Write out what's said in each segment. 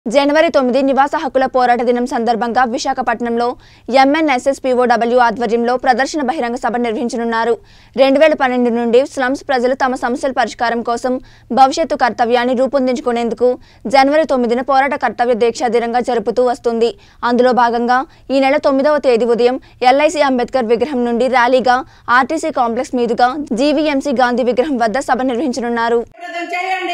జనవరి తొమ్మిది నివాస హక్కుల పోరాట దినం సందర్భంగా విశాఖపట్నంలో ఎంఎన్ఎస్ఎస్పీఓడబ్ల్యూ ఆధ్వర్యంలో ప్రదర్శన బహిరంగ సభ నిర్వహించనున్నారు రెండు వేల పన్నెండు నుండి స్లమ్స్ ప్రజలు తమ సమస్యల పరిష్కారం కోసం భవిష్యత్తు కర్తవ్యాన్ని రూపొందించుకునేందుకు జనవరి తొమ్మిదిన పోరాట కర్తవ్య దీక్షా దినంగా జరుపుతూ వస్తుంది అందులో భాగంగా ఈ నెల తొమ్మిదవ తేదీ ఉదయం ఎల్ఐసి అంబేద్కర్ విగ్రహం నుండి ర్యాలీగా ఆర్టీసీ కాంప్లెక్స్ మీదుగా జీవీఎంసీ గాంధీ విగ్రహం వద్ద సభ నిర్వహించనున్నారు ప్రజలు చేయండి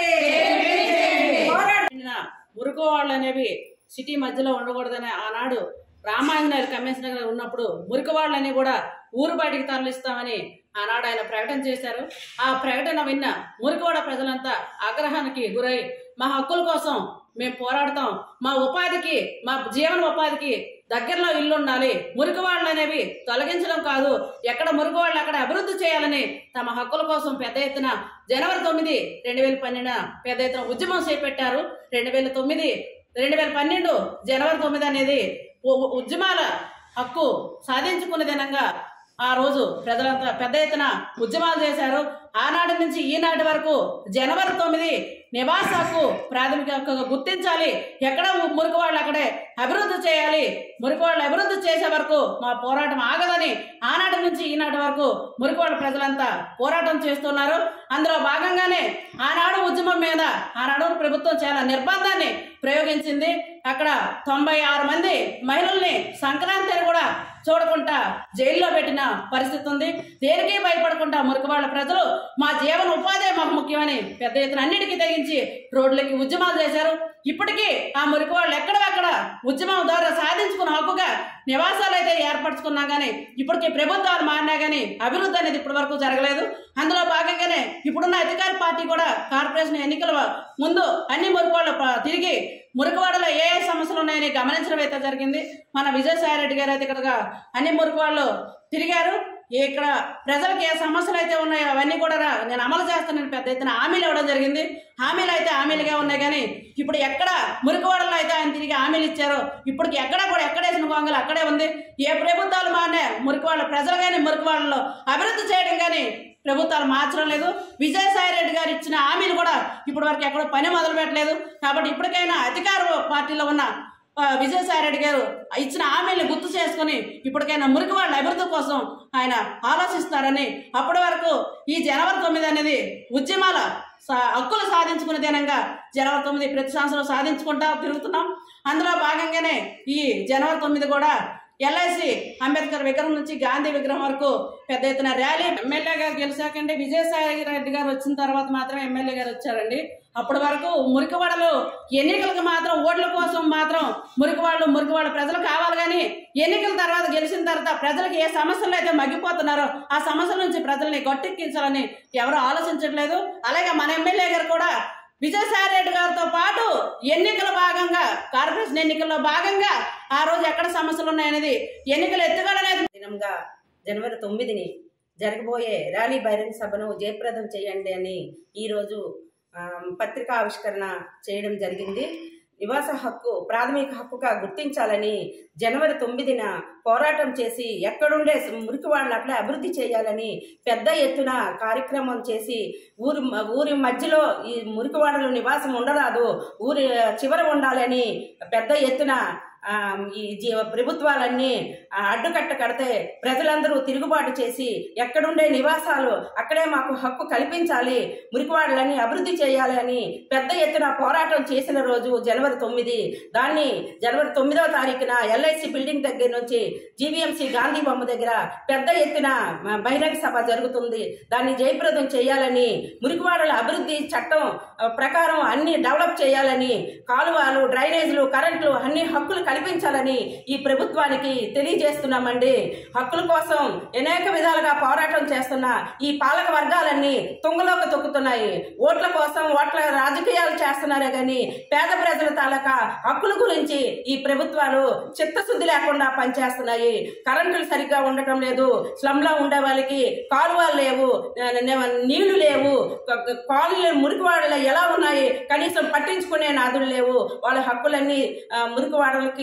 పోరాడిన మురుగు వాళ్ళు అనేవి సిటీ మధ్యలో ఉండకూడదని ఆనాడు రామాంజనేయులు కమిషనర్ గారు ఉన్నప్పుడు మురికి వాళ్ళని కూడా ఊరు బయటికి తరలిస్తామని ఆనాడు ఆయన ప్రకటన చేశారు ఆ ప్రకటన విన్న మురికివాడ ప్రజలంతా ఆగ్రహానికి గురై మా హక్కుల కోసం మేము పోరాడతాం మా ఉపాధికి మా జీవన ఉపాధికి దగ్గరలో ఇల్లు ఉండాలి మురికి వాళ్ళు అనేవి తొలగించడం కాదు ఎక్కడ మురికి వాళ్ళు అక్కడ అభివృద్ధి చేయాలని తమ హక్కుల కోసం పెద్ద ఎత్తున జనవరి తొమ్మిది రెండు వేల పన్నెండున పెద్ద ఎత్తున ఉద్యమం చేపట్టారు రెండు వేల తొమ్మిది రెండు వేల పన్నెండు జనవరి తొమ్మిది అనేది ఉ- ఉద్యమాల హక్కు సాధించుకున్న దినంగా ఆ రోజు ప్రజలంతా పెద్ద ఎత్తున ఉద్యమాలు చేశారు ఆనాటి నుంచి ఈనాటి వరకు జనవరి తొమ్మిది నివాస హక్కు ప్రాథమిక హక్కుగా గుర్తించాలి ఎక్కడ మురికి వాళ్ళు అక్కడే అభివృద్ధి చేయాలి మురికి వాళ్ళు అభివృద్ధి చేసే వరకు మా పోరాటం ఆగదని ఆనాటి నుంచి ఈనాటి వరకు మురికి వాళ్ళ ప్రజలంతా పోరాటం చేస్తున్నారు అందులో భాగంగానే ఆనాడు ఉద్యమం మీద ఆనాడు ప్రభుత్వం చాలా నిర్బంధాన్ని ప్రయోగించింది అక్కడ తొంభై ఆరు మంది మహిళల్ని సంక్రాంతిని కూడా చూడకుండా జైల్లో పెట్టిన పరిస్థితి ఉంది దేనికి భయపడకుండా మురికి వాళ్ళ ప్రజలు మా జీవన ఉపాధి మాకు ముఖ్యమని పెద్ద ఎత్తున అన్నిటికీ తెగించి రోడ్లకి ఉద్యమాలు చేశారు ఇప్పటికీ ఆ మురికి వాళ్ళు ఎక్కడెక్కడ ఉద్యమం ద్వారా సాధించుకున్న హక్కుగా నివాసాలు అయితే ఏర్పరచుకున్నా కానీ ఇప్పటికీ ప్రభుత్వాలు మారినా కానీ అభివృద్ధి అనేది ఇప్పటి వరకు జరగలేదు అందులో భాగంగానే ఇప్పుడున్న అధికార పార్టీ కూడా కార్పొరేషన్ ఎన్నికల ముందు అన్ని మురికివాళ్ళు ప- తిరిగి మురికివాడలో ఏ ఏ సమస్యలు ఉన్నాయని గమనించడం అయితే జరిగింది మన విజయసాయి రెడ్డి గారు అయితే ఇక్కడ అన్ని మురికివాళ్ళు తిరిగారు ఇక్కడ ప్రజలకు ఏ సమస్యలు అయితే ఉన్నాయో అవన్నీ కూడా రా- నేను అమలు చేస్తానని పెద్ద ఎత్తున హామీలు ఇవ్వడం జరిగింది హామీలు అయితే హామీలుగా ఉన్నాయి కానీ ఇప్పుడు ఎక్కడ మురికివాడలో అయితే ఆయన తిరిగి హామీలు ఇచ్చారో ఇప్పటికి ఎక్కడ కూడా ఎక్కడేసిన గొంగలు అక్కడే ఉంది ఏ ప్రభుత్వాలు మారినా మురికివాళ్ళ ప్రజలు కానీ మురికివాళ్ళలో అభివృద్ధి చేయడం కానీ ప్రభుత్వాలు మార్చడం లేదు విజయసాయి రెడ్డి గారు ఇచ్చిన హామీలు కూడా ఇప్పటి వరకు ఎక్కడో పని మొదలు పెట్టలేదు కాబట్టి ఇప్పటికైనా అధికార పార్టీలో ఉన్న ఆ, విజయసాయి రెడ్డి గారు ఇచ్చిన హామీని గుర్తు చేసుకుని ఇప్పటికైనా మురికి వాళ్ళ అభివృద్ధి కోసం ఆయన ఆలోచిస్తారని అప్పటి వరకు ఈ జనవరి తొమ్మిది అనేది ఉద్యమాల సా- హక్కులు సాధించుకునే దినంగా జనవరి తొమ్మిది ప్రతి సంవత్సరం సాధించుకుంటా తిరుగుతున్నాం అందులో భాగంగానే ఈ జనవరి తొమ్మిది కూడా ఎల్ఐసి అంబేద్కర్ విగ్రహం నుంచి గాంధీ విగ్రహం వరకు పెద్ద ఎత్తున ర్యాలీ ఎమ్మెల్యేగా గెలిచాకండి విజయసాయి రెడ్డి గారు వచ్చిన తర్వాత మాత్రం ఎమ్మెల్యే గారు వచ్చారండి అప్పటి వరకు మురికివాడలు ఎన్నికలకు మాత్రం ఓట్ల కోసం మాత్రం మురికివాళ్ళు మురికివాళ్ళ ప్రజలు కావాలి కానీ ఎన్నికల తర్వాత గెలిచిన తర్వాత ప్రజలకు ఏ సమస్యలు అయితే మగ్గిపోతున్నారో ఆ సమస్యల నుంచి ప్రజల్ని గట్టెక్కించాలని ఎవరు ఆలోచించట్లేదు అలాగే మన ఎమ్మెల్యే గారు కూడా విజయసాయి రెడ్డి గారితో పాటు ఎన్నికల భాగంగా కార్పొరేషన్ ఎన్నికల్లో భాగంగా ఆ రోజు ఎక్కడ సమస్యలు ఉన్నాయనేది ఎన్నికలు ఎత్తుగడలేదు దినంగా జనవరి తొమ్మిదిని జరగబోయే ర్యాలీ బహిరంగ సభను జయప్రదం చేయండి అని ఈరోజు ఆ, పత్రికా ఆవిష్కరణ చేయడం జరిగింది నివాస హక్కు ప్రాథమిక హక్కుగా గుర్తించాలని జనవరి తొమ్మిదిన పోరాటం చేసి ఎక్కడుండే మురికి వాళ్ళని అక్కడే అభివృద్ధి చేయాలని పెద్ద ఎత్తున కార్యక్రమం చేసి ఊరి ఊరి మధ్యలో ఈ మురికివాడలో నివాసం ఉండరాదు ఊరి చివర ఉండాలని పెద్ద ఎత్తున ఆ, ఈ జీ ప్రభుత్వాలన్నీ ఆ, అడ్డుకట్ట కడితే ప్రజలందరూ తిరుగుబాటు చేసి ఎక్కడుండే నివాసాలు అక్కడే మాకు హక్కు కల్పించాలి మురికివాడలని అభివృద్ధి చేయాలి అని పెద్ద ఎత్తున పోరాటం చేసిన రోజు జనవరి తొమ్మిది దాన్ని జనవరి తొమ్మిదవ తారీఖున ఎల్ఐసి బిల్డింగ్ దగ్గర నుంచి జీవీఎంసీ గాంధీ బొమ్మ దగ్గర పెద్ద ఎత్తున మ, బహిరంగ సభ జరుగుతుంది దాన్ని జయప్రదం చేయాలని మురికివాడల అభివృద్ధి చట్టం ఆ, ప్రకారం అన్ని డెవలప్ చేయాలని కాలువలు డ్రైనేజీలు కరెంట్లు అన్ని హక్కులు కల్పించాలని ఈ ప్రభుత్వానికి తెలియజేస్తున్నామండి హక్కుల కోసం అనేక విధాలుగా పోరాటం చేస్తున్న ఈ పాలక వర్గాలన్నీ తుంగలోకి తొక్కుతున్నాయి ఓట్ల కోసం ఓట్ల రాజకీయాలు చేస్తున్నారే కానీ పేద ప్రజల తాలూకా హక్కుల గురించి ఈ ప్రభుత్వాలు చిత్తశుద్ధి లేకుండా పనిచేస్తున్నాయి కరెంటులు సరిగ్గా ఉండటం లేదు స్లమ్లో ఉండే వాళ్ళకి కాలువలు లేవు ఆ, నే- నీళ్లు లేవు క- క- కాలనీలు మురికివాడలు ఎలా ఉన్నాయి కనీసం పట్టించుకునే నాదులు లేవు వాళ్ళ హక్కులన్నీ ఆ, మురికివాడలకి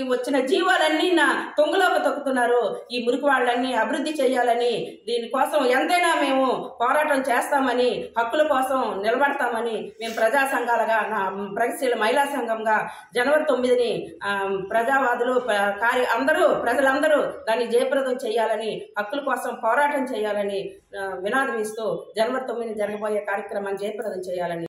వచ్చిన జీవాలన్నీ నా తొంగలోకి తొక్కుతున్నారు ఈ మురికి వాళ్ళని అభివృద్ధి చేయాలని దీనికోసం ఎంతైనా మేము పోరాటం చేస్తామని హక్కుల కోసం నిలబడతామని మేము ప్రజా సంఘాలుగా నా ప్రగతిశీల మహిళా సంఘంగా జనవరి తొమ్మిదిని ఆ, ప్రజావాదులు ప్ర- కార్య అందరూ ప్రజలందరూ దాన్ని జయప్రదం చేయాలని హక్కుల కోసం పోరాటం చేయాలని ఆ, వినాదం ఇస్తూ జనవరి తొమ్మిదిని జరగబోయే కార్యక్రమాన్ని జయప్రదం చేయాలని